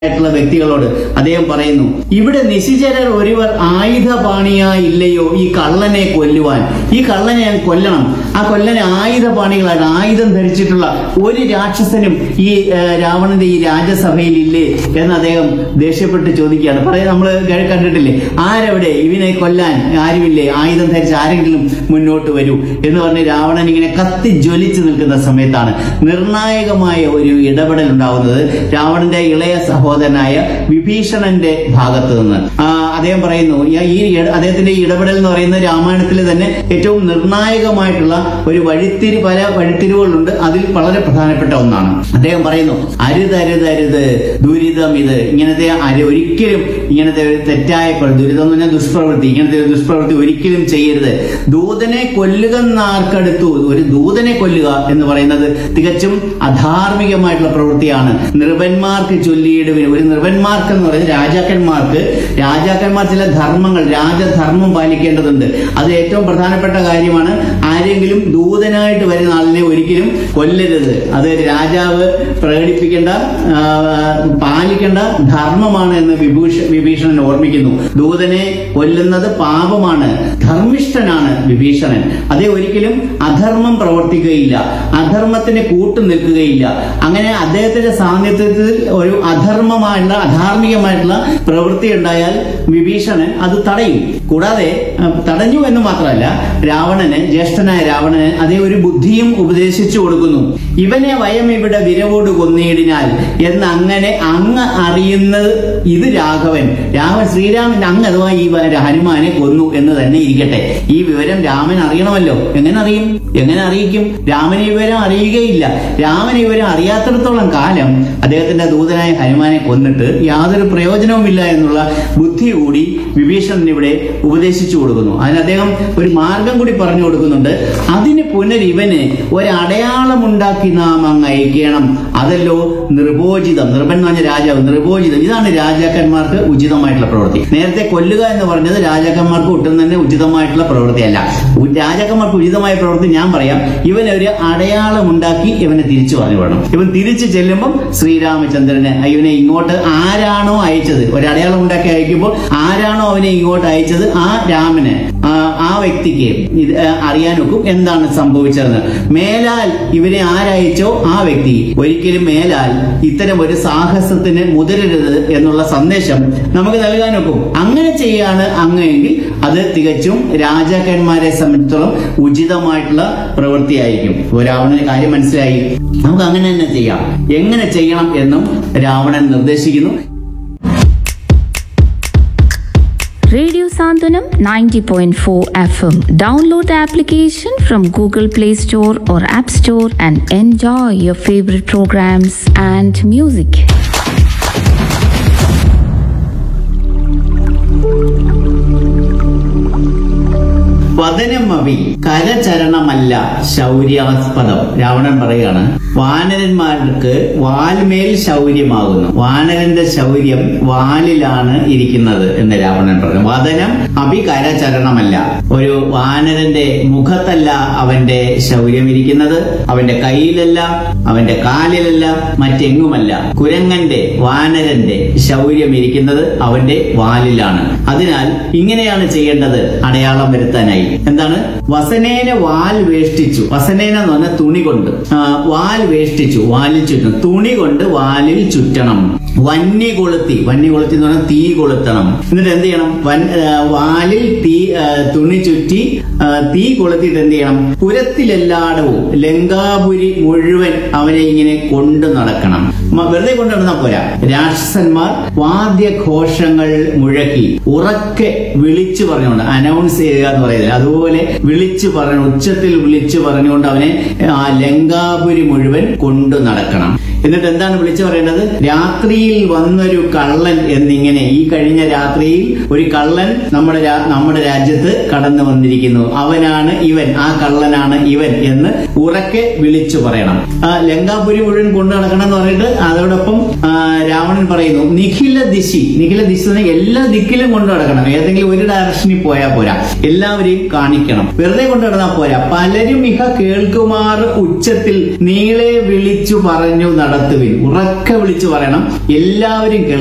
ആയിട്ടുള്ള വ്യക്തികളോട് അദ്ദേഹം പറയുന്നു ഇവിടെ നിശിചരർ ഒരുവർ ആയുധപാണിയായില്ലയോ ഈ കള്ളനെ കൊല്ലുവാൻ ഈ കള്ളനെ ഞാൻ കൊല്ലണം ആ കൊല്ലനെ ആയുധപാണികളാണ് ആയുധം ധരിച്ചിട്ടുള്ള ഒരു രാക്ഷസനും ഈ ഏഹ്, രാവണന്റെ ഈ രാജ്യസഭയിൽ ഇല്ലേ എന്ന് അദ്ദേഹം ദേഷ്യപ്പെട്ട് ചോദിക്കുകയാണ് പറയാം നമ്മൾ കണ്ടിട്ടില്ലേ ആരവിടെ ഇവനെ കൊല്ലാൻ ആരുമില്ലേ ആയുധം ധരിച്ച് ആരെങ്കിലും മുന്നോട്ട് വരൂ എന്ന് പറഞ്ഞ് രാവണൻ ഇങ്ങനെ കത്തി ജ്വലിച്ചു നിൽക്കുന്ന സമയത്താണ് നിർണായകമായ ഒരു ഇടപെടൽ ഉണ്ടാവുന്നത് രാവണന്റെ ഇളയ സഹോദരനായ വിഭീഷണന്റെ ഭാഗത്ത് നിന്ന് ആ, അദ്ദേഹം പറയുന്നു ഈ- ഈ ഇട- അദ്ദേഹത്തിന്റെ ഈ ഇടപെടൽ എന്ന് പറയുന്നത് രാമായണത്തിൽ തന്നെ ഏറ്റവും നിർണായകമായിട്ടുള്ള ഒരു വഴിത്തിരി പല വഴിത്തിരിവുകളുണ്ട് അതിൽ വളരെ പ്രധാനപ്പെട്ട ഒന്നാണ് അദ്ദേഹം പറയുന്നു അരുത് അരുത് അരുത് ദുരിതം ഇത് ഇങ്ങനത്തെ അരു ഒരിക്കലും ഇങ്ങനത്തെ ഒരു തെറ്റായ പ്ര- ദുരിതം എന്ന് പറഞ്ഞാൽ ദുഷ്പ്രവൃത്തി ഇങ്ങനത്തെ ഒരു ദുഷ്പ്രവൃത്തി ഒരിക്കലും ചെയ്യരുത് ദൂതനെ കൊല്ലുക എന്നാർക്കടുത്തു ഒരു ദൂതനെ കൊല്ലുക എന്ന് പറയുന്നത് തികച്ചും അധാർമികമായിട്ടുള്ള പ്രവൃത്തിയാണ് നൃപന്മാർക്ക് ചൊല്ലിയിടുവിന് ഒരു നൃപന്മാർക്ക് എന്ന് പറയുന്നത് രാജാക്കന്മാർക്ക് രാജാക്കന്മാർ ചില ധർമ്മങ്ങൾ രാജധർമ്മം പാലിക്കേണ്ടതുണ്ട് അത് ഏറ്റവും പ്രധാനപ്പെട്ട കാര്യമാണ് ആരെങ്കിലും ദൂതനായിട്ട് വരുന്ന ആളിനെ ഒരിക്കലും കൊല്ലരുത് അത് രാജാവ് പ്രകടിപ്പിക്കേണ്ട ആ, പാലിക്കേണ്ട ധർമ്മമാണ് എന്ന് വിഭൂഷ വിഭീഷണൻ ഓർമ്മിക്കുന്നു ദൂതനെ കൊല്ലുന്നത് പാപമാണ് ധർമ്മിഷ്ഠനാണ് വിഭീഷണൻ അതേ ഒരിക്കലും അധർമ്മം പ്രവർത്തിക്കുകയില്ല അധർമ്മത്തിന് കൂട്ടു നിൽക്കുകയില്ല അങ്ങനെ അദ്ദേഹത്തിന്റെ സാന്നിധ്യത്തിൽ ഒരു അധർമ്മമായിട്ടുള്ള അധാർമികമായിട്ടുള്ള പ്രവൃത്തി ഉണ്ടായാൽ വിഭീഷണൻ അത് തടയും കൂടാതെ അഹ്, തടഞ്ഞു എന്ന് മാത്രമല്ല രാവണന് ജ്യേഷ്ഠനായ രാവണന് അതേ ഒരു ബുദ്ധിയും ഉപദേശിച്ചു കൊടുക്കുന്നു ഇവനെ വയം ഇവിടെ വിരവോട് കൊന്നിയിടിനാൽ എന്ന് അങ്ങനെ അങ്ങ് അറിയുന്നത് ഇത് രാഘവൻ രാമൻ ശ്രീരാമൻ അങ്ങ് അഥവാ ഈ വ- ഹനുമാനെ കൊന്നു എന്ന് തന്നെ ഇരിക്കട്ടെ ഈ വിവരം രാമൻ അറിയണമല്ലോ എങ്ങനെ അറിയും എങ്ങനെ അറിയിക്കും രാമൻ ഈ വിവരം അറിയുകയില്ല രാമൻ ഈ വിവരം അറിയാത്തിടത്തോളം കാലം അദ്ദേഹത്തിന്റെ ദൂതനായ ഹനുമാനെ കൊന്നിട്ട് യാതൊരു പ്രയോജനവുമില്ല എന്നുള്ള ബുദ്ധി കൂടി വിഭീഷണൻ ഇവിടെ ഉപദേശിച്ചു കൊടുക്കുന്നു അതിന് അദ്ദേഹം ഒരു മാർഗം കൂടി പറഞ്ഞു കൊടുക്കുന്നുണ്ട് അതിന് പുനരിവന് ഒരു അടയാളമുണ്ടാക്കി നാം അങ്ങ് അയക്കണം അതല്ലോ നിർഭോജിതം നിർഭൻ എന്ന് പറഞ്ഞ രാജാവ് നിർഭോജിതം ഇതാണ് രാജാക്കന്മാർക്ക് ഉചിതമായിട്ടുള്ള പ്രവൃത്തി നേരത്തെ കൊല്ലുക എന്ന് പറഞ്ഞത് രാജാക്കന്മാർക്ക് ഒട്ടും തന്നെ ഉചിതമായിട്ടുള്ള പ്രവൃത്തിയല്ല ഉ- രാജാക്കന്മാർക്ക് ഉചിതമായ പ്രവൃത്തി ഞാൻ പറയാം ഇവനൊരു അടയാളം ഉണ്ടാക്കി ഇവനെ തിരിച്ചു പറഞ്ഞു വിടണം ഇവൻ തിരിച്ചു ചെല്ലുമ്പം ശ്രീരാമചന്ദ്രന് ഇവനെ ഇങ്ങോട്ട് ആരാണോ അയച്ചത് ഒരു അടയാളം ഉണ്ടാക്കി അയക്കുമ്പോൾ ആരാണോ അവനെ ഇങ്ങോട്ട് അയച്ചത് ആ രാമന് ആ ആ വ്യക്തിക്ക് ഇത് ആ, അറിയാനൊക്കും എന്താണ് സംഭവിച്ചതെന്ന് മേലാൽ ഇവനെ ആരയച്ചോ ആ വ്യക്തി ഒരിക്കലും മേലാൽ ഇത്തരം ഒരു സാഹസത്തിന് മുതിരരുത് എന്നുള്ള സന്ദേശം നമുക്ക് നൽകാനൊക്കും അങ്ങനെ ചെയ്യാണ് അങ്ങെങ്കിൽ അത് തികച്ചും രാജാക്കന്മാരെ സംബന്ധിച്ചിടത്തോളം ഉചിതമായിട്ടുള്ള പ്രവൃത്തിയായിരിക്കും ഇപ്പോൾ രാവണന് കാര്യം മനസ്സിലായി നമുക്ക് അങ്ങനെ തന്നെ ചെയ്യാം എങ്ങനെ ചെയ്യണം എന്നും രാവണൻ നിർദ്ദേശിക്കുന്നു Radio Sandhanam 90.4 FM. Download the application from Google Play Store or App Store and enjoy your favorite programs and music. വദനമവി കരചരണമല്ല ശൗര്യാസ്പദം Ravanan പറയുകയാണ് വാനരന്മാർക്ക് വാൽമേൽ ശൗര്യമാകുന്നു വാനരന്റെ ശൗര്യം വാലിലാണ് ഇരിക്കുന്നത് എന്ന് രാവണൻ പറഞ്ഞു വദനം അഭി കരചരണമല്ല ഒരു വാനരന്റെ മുഖത്തല്ല അവന്റെ ശൗര്യം ഇരിക്കുന്നത് അവന്റെ കയ്യിലല്ല അവന്റെ കാലിലല്ല മറ്റെങ്ങുമല്ല കുരങ്ങന്റെ വാനരന്റെ ശൗര്യം ഇരിക്കുന്നത് അവന്റെ വാലിലാണ് അതിനാൽ ഇങ്ങനെയാണ് ചെയ്യേണ്ടത് അടയാളം വരുത്താനായി എന്താണ് വസനേന വാൽ വേഷ്ടിച്ചു വസനേന എന്ന് പറഞ്ഞാൽ തുണി കൊണ്ട് ആ, വാൽ വേഷ്ടിച്ചു വാലിൽ ചുറ്റണം തുണി കൊണ്ട് വാലിൽ ചുറ്റണം വന്നി കൊളുത്തി വന്നി കൊളുത്തി എന്ന് പറഞ്ഞാൽ തീ കൊളുത്തണം എന്നിട്ട് എന്ത് ചെയ്യണം വൻ ആ, വാലിൽ തീ ആ, തുണി ചുറ്റി ആ, തീ കൊളുത്തിയിട്ട് എന്ത് ചെയ്യണം പുരത്തിലെല്ലായിടവും ലങ്കാപുരി മുഴുവൻ അവനെ ഇങ്ങനെ കൊണ്ടു നടക്കണം മ- വെറുതെ കൊണ്ടു നടന്നാൽ പോരാ രാക്ഷസന്മാർ വാദ്യഘോഷങ്ങൾ മുഴക്കി ഉറക്കെ വിളിച്ചു പറഞ്ഞുകൊണ്ട് അനൗൺസ് ചെയ്യുക എന്ന് പറയുന്നത് അതുപോലെ വിളിച്ചു പറഞ്ഞു ഉച്ചത്തിൽ വിളിച്ചു പറഞ്ഞുകൊണ്ട് അവനെ ആ ലങ്കാപുരി മുഴുവൻ കൊണ്ടു നടക്കണം എന്നിട്ട് എന്താണ് വിളിച്ചു പറയേണ്ടത് രാത്രിയിൽ വന്നൊരു കള്ളൻ എന്നിങ്ങനെ ഈ കഴിഞ്ഞ രാത്രിയിൽ ഒരു കള്ളൻ നമ്മുടെ രാ- നമ്മുടെ രാജ്യത്ത് കടന്നു വന്നിരിക്കുന്നു അവനാണ് ഇവൻ ആ കള്ളനാണ് ഇവൻ എന്ന് ഉറക്കെ വിളിച്ചു പറയണം ആ ലങ്കാപുരി മുഴുവൻ കൊണ്ടു നടക്കണം എന്ന് പറഞ്ഞിട്ട് അതോടൊപ്പം ആ, രാവണൻ പറയുന്നു നിഖില ദിശി നിഖില ദിശി എന്ന് പറഞ്ഞാൽ എല്ലാ ദിക്കിലും കൊണ്ടു നടക്കണം ഏതെങ്കിലും ഒരു ഡയറക്ഷനിൽ പോയാൽ പോരാ എല്ലാവരെയും കാണിക്കണം വെറുതെ കൊണ്ടു നടന്നാൽ പോരാ പലരും ഇഹ കേൾക്കുമാർ ഉച്ചത്തിൽ നീളെ വിളിച്ചു പറഞ്ഞു നട നടത്തുവിൻ ഉറക്കെ വിളിച്ചു പറയണം എല്ലാവരും കേൾക്കണം